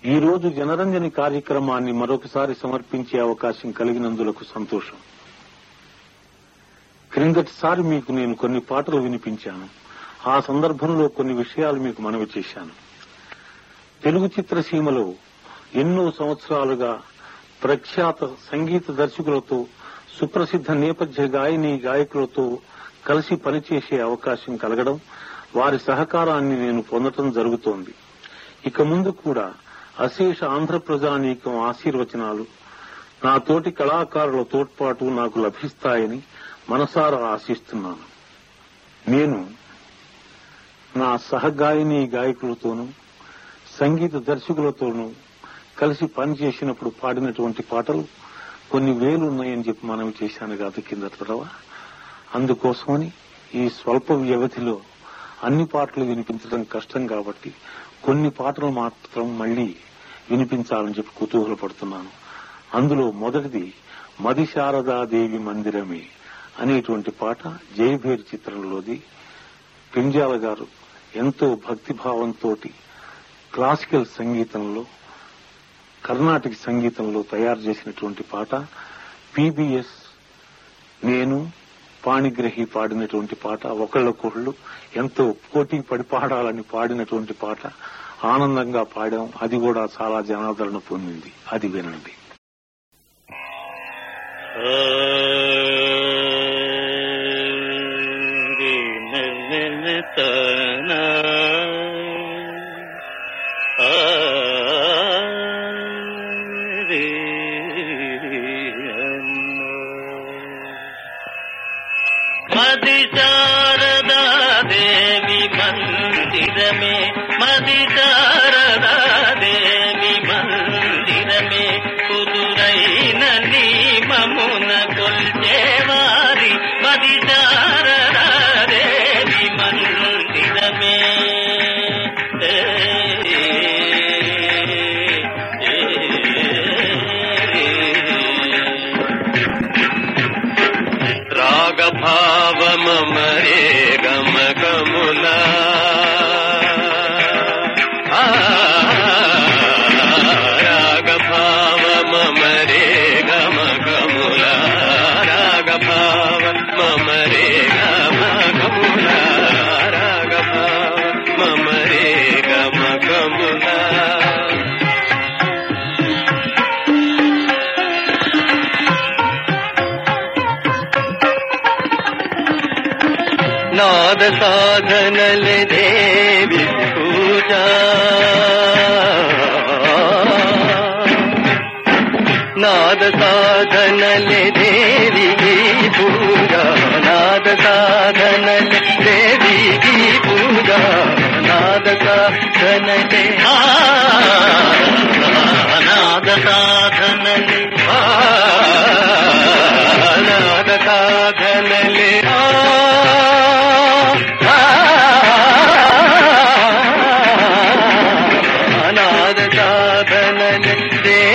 ఈ రోజు జనరంజని కార్యక్రమాన్ని మరొకసారి సమర్పించే అవకాశం కలిగినందులకు సంతోషం క్రిందటిసారి మీకు నేను కొన్ని పాటలు వినిపించాను ఆ సందర్భంలో కొన్ని విషయాలు మీకు మనవి చేశాను తెలుగు చిత్రసీమలో ఎన్నో సంవత్సరాలుగా ప్రఖ్యాత సంగీత దర్శకులతో సుప్రసిద్ధ నేపథ్య గాయని గాయకులతో కలిసి పనిచేసే అవకాశం కలగడం వారి సహకారాన్ని నేను పొందటం జరుగుతోంది ఇక ముందు కూడా అశేష ఆంధ్ర ప్రజానీకం ఆశీర్వచనాలు నా తోటి కళాకారుల తోడ్పాటు నాకు లభిస్తాయని మనసారా ఆశిస్తున్నాను నేను నా సహగాయని గాయకులతోనూ సంగీత దర్శకులతోనూ కలిసి పనిచేసినప్పుడు పాడినటువంటి పాటలు కొన్ని వేలు ఉన్నాయని చెప్పి మనవి చేశాను కాదు కింద తడవ అందుకోసమని ఈ స్వల్ప వ్యవధిలో అన్ని పాటలు వినిపించడం కష్టం కాబట్టి కొన్ని పాటలు మాత్రం మళ్లీ వినిపించాలని చెప్పి కుతూహలపడుతున్నాను అందులో మొదటిది మది శారదాదేవి మందిరమే అనేటువంటి పాట జయభేరి చిత్రంలోది పింజాల గారు ఎంతో భక్తిభావంతో క్లాసికల్ సంగీతంలో కర్ణాటక సంగీతంలో తయారు చేసినటువంటి పాట పీబీఎస్ నేను పాణిగ్రహి పాడినటువంటి పాట ఒకళ్ళకొకళ్ళు ఎంతో పోటీ పడి పాడాలని పాడినటువంటి పాట ఆనందంగా పాడాం అది కూడా చాలా జనాదరణ పొందింది అది వినండి మది శారదా దేవి మందిరమే మది శారదా దేవి మందిరమే కుదురైన నియమమున కొల్చేవారి మది శారదా దేవి మందిరమే ఏ, ఏ, ఏ, రాగభావమరే గమగములా రాగభావమరే గమగములా రాగభావ మమరే గమగములా రాగభావ మమరే గమగములా నాద సాధనల దేవి పూజ నాద సాధనల దేవి పూజ నాద సాధనల దేవి పూజ నాద సాధనలే నాద సాధనలే నాద సాధనలే నాద సాధనలే